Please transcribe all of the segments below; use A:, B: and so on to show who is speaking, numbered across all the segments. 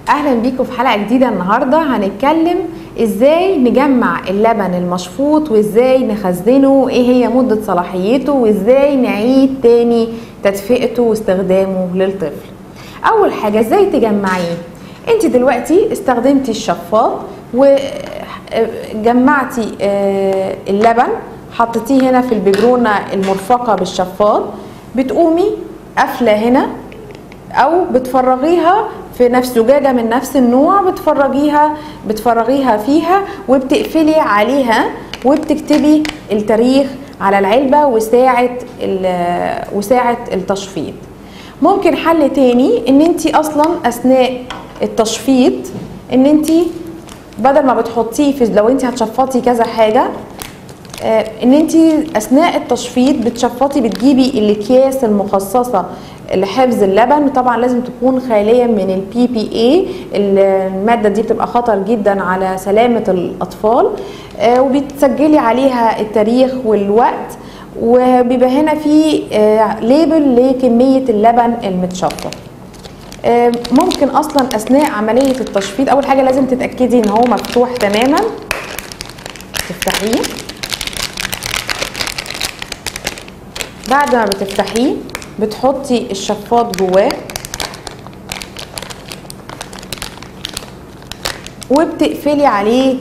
A: اهلا بيكم في حلقه جديده النهارده هنتكلم ازاي نجمع اللبن المشفوط وازاي نخزنه وايه هي مده صلاحيته وازاي نعيد تاني تدفئته واستخدامه للطفل اول حاجه ازاي تجمعيه انت دلوقتي استخدمتي الشفاط وجمعتي اللبن حطيتيه هنا في الببرونه المرفقه بالشفاط بتقومي قافله هنا او بتفرغيها في نفس زجاجه من نفس النوع بتفرغيها بتفرغيها فيها وبتقفلي عليها وبتكتبي التاريخ على العلبه وساعه وساعه التشفيط ممكن حل تاني ان انت اصلا اثناء التشفيط ان انت بدل ما بتحطيه في لو انت هتشفطي كذا حاجه ان انت اثناء التشفيط بتشفطي بتجيبي الاكياس المخصصه لحفظ اللبن طبعا لازم تكون خاليه من البي بي اي الماده دي بتبقى خطر جدا على سلامه الاطفال وبتسجلي عليها التاريخ والوقت وبيبقى هنا في ليبل لكميه اللبن المتشفط ممكن اصلا اثناء عمليه التشفيط اول حاجه لازم تتاكدي ان هو مفتوح تماما تفتحيه بعد ما بتفتحيه بتحطي الشفاط جواه وبتقفلي عليه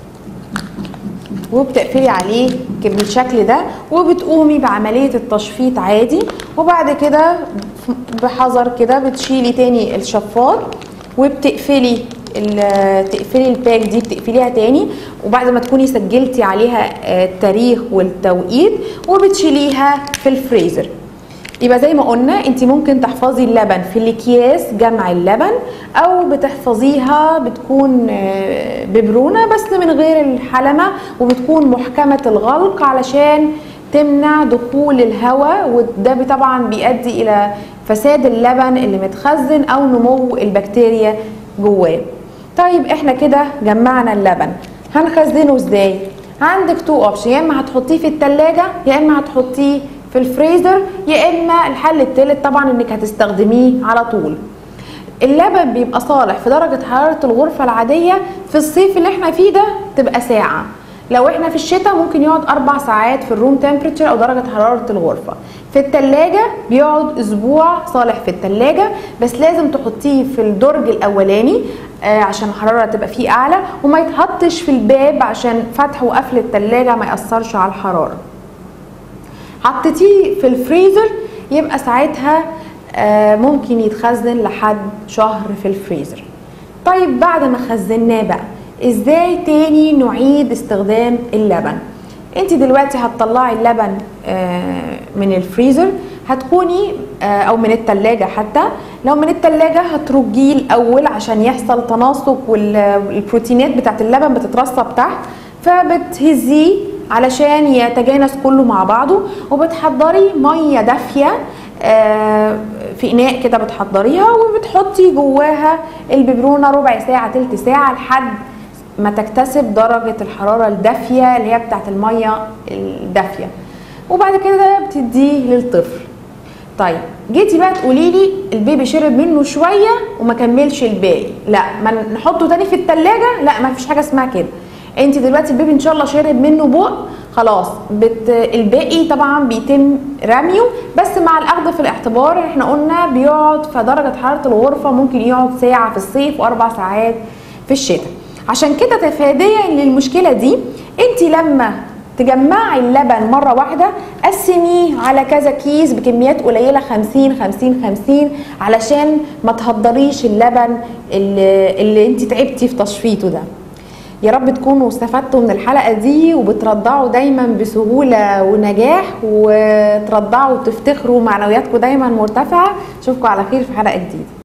A: وبتقفلي عليه بالشكل ده وبتقومي بعملية التشفيط عادي وبعد كده بحذر كده بتشيلي تاني الشفاط وبتقفلي تقفلي الباك دي بتقفليها تاني وبعد ما تكوني سجلتي عليها التاريخ والتوقيت وبتشيليها في الفريزر يبقى زي ما قلنا انت ممكن تحفظي اللبن في الاكياس جمع اللبن او بتحفظيها بتكون ببرونه بس من غير الحلمه وبتكون محكمه الغلق علشان تمنع دخول الهواء وده طبعا بيؤدي الى فساد اللبن اللي متخزن او نمو البكتيريا جواه طيب احنا كده جمعنا اللبن هنخزنه ازاي عندك تو اوبشن يا اما هتحطيه في التلاجة يا اما هتحطيه في الفريزر يا اما الحل التالت طبعا انك هتستخدميه على طول اللبن بيبقى صالح في درجة حرارة الغرفة العادية في الصيف اللي احنا فيه ده تبقى ساعة لو احنا في الشتاء ممكن يقعد اربع ساعات في الروم تمبريتشر او درجة حرارة الغرفة في التلاجة بيقعد اسبوع صالح في التلاجة بس لازم تحطيه في الدرج الاولاني آه عشان الحرارة تبقى فيه اعلى وما يتحطش في الباب عشان فتح وقفل التلاجة ما يأثرش على الحرارة حطيتيه في الفريزر يبقى ساعتها آه ممكن يتخزن لحد شهر في الفريزر طيب بعد ما خزناه بقى ازاي تاني نعيد استخدام اللبن انت دلوقتي هتطلعي اللبن آه من الفريزر هتكوني آه او من التلاجة حتى لو من التلاجة هترجيه الاول عشان يحصل تناسق والبروتينات بتاعت اللبن بتترسب تحت فبتهزيه علشان يتجانس كله مع بعضه وبتحضري ميه دافيه في اناء كده بتحضريها وبتحطي جواها الببرونه ربع ساعه تلت ساعه لحد ما تكتسب درجه الحراره الدافيه اللي هي بتاعت الميه الدافيه وبعد كده بتديه للطفل طيب جيتي بقى تقولي لي البيبي شرب منه شويه وما كملش الباقي لا ما نحطه تاني في التلاجة لا ما فيش حاجه اسمها كده انت دلوقتي البيبي ان شاء الله شرب منه بق خلاص بت... الباقي طبعا بيتم رميه بس مع الاخذ في الاعتبار احنا قلنا بيقعد في درجه حراره الغرفه ممكن يقعد ساعه في الصيف واربع ساعات في الشتاء عشان كده تفاديا للمشكله دي انت لما تجمعي اللبن مره واحده قسميه على كذا كيس بكميات قليله 50 50 50 علشان ما تهدريش اللبن اللي, اللي انت تعبتي في تشفيطه ده يا رب تكونوا استفدتوا من الحلقه دي وبترضعوا دايما بسهوله ونجاح وترضعوا وتفتخروا معنوياتكم دايما مرتفعه اشوفكم على خير في حلقه جديده